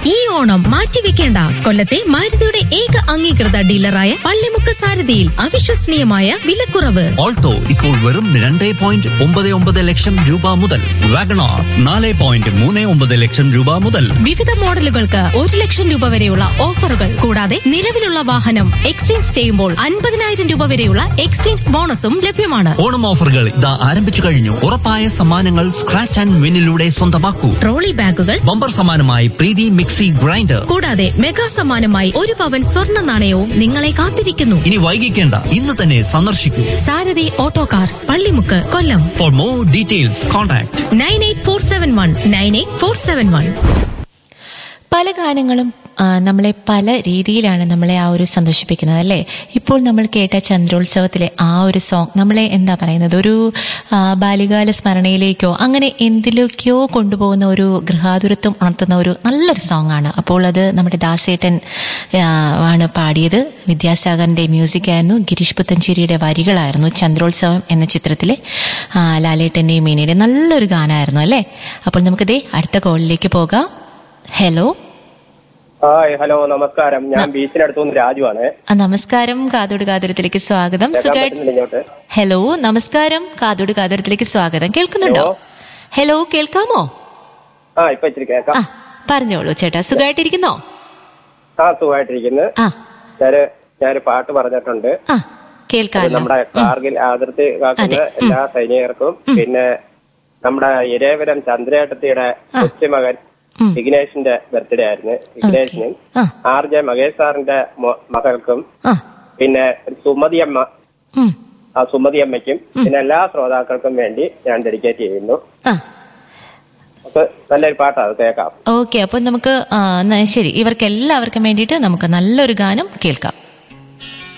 ഈ ഓണം മാറ്റിവെക്കേണ്ട കൊല്ലത്തെ മാരുതിയുടെ ഏക അംഗീകൃത ഡീലറായ പള്ളിമുക്ക് സാരഥിയിൽ അവിശ്വസനീയമായ വിലക്കുറവ് ഓൾട്ടോ ഇപ്പോൾ വെറും രണ്ട് പോയിന്റ് ഒമ്പത് ഒമ്പത് ലക്ഷം രൂപ മുതൽ വാഗണാർ നാല് പോയിന്റ് മൂന്ന് ഒമ്പത് ലക്ഷം രൂപ മുതൽ വിവിധ മോഡലുകൾക്ക് ഒരു ലക്ഷം രൂപ വരെയുള്ള ഓഫറുകൾ കൂടാതെ നിലവിലുള്ള വാഹനം എക്സ്ചേഞ്ച് ചെയ്യുമ്പോൾ അൻപതിനായിരം രൂപ വരെയുള്ള എക്സ്ചേഞ്ച് ബോണസും ലഭ്യമാണ് ഓണം ഓഫറുകൾ ഇതാ ആരംഭിച്ചു കഴിഞ്ഞു ഉറപ്പായ സമ്മാനങ്ങൾ സ്ക്രാച്ച് ആൻഡ് വിന്നിലൂടെ സ്വന്തമാക്കൂ ട്രോളി ബാഗുകൾ ബമ്പർ സമ്മാനമായി പ്രീതി മിക്സി ഗ്രൈൻഡർ കൂടാതെ മെഗാ സമ്മാനമായി ഒരു പവൻ സ്വർണ്ണ നാണയവും നിങ്ങളെ കാത്തിരിക്കുന്നു ഇനി വൈകിക്കേണ്ട ഇന്ന് തന്നെ സന്ദർശിക്കൂ Sarathi auto cars Pallimukku Kollam for more details contact nine eight four seven one nine eight four seven one പല ഗാനങ്ങളും ആ, നമ്മളെ പല രീതിയിലാണ് നമ്മളെ ആ ഒരു സന്തോഷിപ്പിക്കുന്നത് അല്ലേ ഇപ്പോൾ നമ്മൾ കേട്ട ചന്ദ്രോത്സവത്തിലെ ആ ഒരു സോങ് നമ്മളെ എന്താ പറയുന്നത് ഒരു ആ, ബാല്യകാല സ്മരണയിലേക്കോ അങ്ങനെ എന്തിലേക്കോ കൊണ്ടുപോകുന്ന ഒരു ഗൃഹാതുരത്വം ഉണർത്തുന്ന ഒരു നല്ലൊരു സോങ് ആണ് അപ്പോൾ അത് നമ്മുടെ ദാസേട്ടൻ ആ, ആണ് പാടിയത് വിദ്യാസാഗറിന്റെ മ്യൂസിക് ആയിരുന്നു ഗിരീഷ് പുത്തഞ്ചേരിയുടെ വരികളായിരുന്നു ചന്ദ്രോത്സവം എന്ന ചിത്രത്തിലെ ആ, ലാലേട്ടന്റെയും മീനയുടെയും നല്ലൊരു ഗാനമായിരുന്നു അല്ലേ അപ്പോൾ നമുക്ക് ദേ അടുത്ത കോളിലേക്ക് പോകാം ഹലോ ഹായ് ഹലോ നമസ്കാരം ഞാൻ ബീച്ചിനടുത്തു നിന്ന് രാജുവാണ് ആ, നമസ്കാരം കാതോട് കാതോരത്തിലേക്ക് സ്വാഗതം കേൾക്കാൻ സുഖായിട്ട് പറ്റുന്നില്ല ഇങ്ങോട്ട് ഹലോ നമസ്കാരം കാതോട് കാതോരത്തിലേക്ക് സ്വാഗതം കേൾക്കുന്നുണ്ടോ ഹലോ കേൾക്കാമോ ആ ഇപ്പൊ ഇച്ചിരി കേൾക്കാം ആ പറഞ്ഞോളൂ ചേട്ടാ സുഖമായിട്ടിരിക്കുന്നോ ആ സുഖമായിട്ടിരിക്കുന്നു ആ ഞാന് ഞാനൊരു പാട്ട് പറഞ്ഞിട്ടുണ്ട് ആ അത് കേൾക്കാമല്ലോ നമ്മുടെ കാർഗിൽ അതിർത്തി കാക്കുന്ന അതെ. എല്ലാ സൈനികർക്കും പിന്നെ നമ്മുടെ ഇരേവരം ചന്ദ്രേട്ടത്തിയുടെ കൊച്ചുമകൻ ഉം. വിഘ്നേഷിന്റെ ബർത്ത്ഡേ ആയിരുന്നു വിഘ്നേഷിനും ആ ആർ ജെ മഹേഷ് സാറിന്റെ മോ- മകൾക്കും ആ പിന്നെ ഒരു സുമതിയമ്മ ഉം, ആ സുമതിയമ്മയ്ക്കും പിന്നെ എല്ലാ ശ്രോതാക്കൾക്കും വേണ്ടി ഞാൻ ഡെഡിക്കേറ്റ് ചെയ്യുന്നു ആ അപ്പൊ നല്ലൊരു പാട്ടാണ് അത് കേൾക്കാം ഓക്കെ അപ്പോൾ നമുക്ക് ആ, എന്നാ ശരി ഇവർക്ക് എല്ലാവർക്കും വേണ്ടിയിട്ട് നമുക്ക് നല്ലൊരു ഗാനം കേൾക്കാം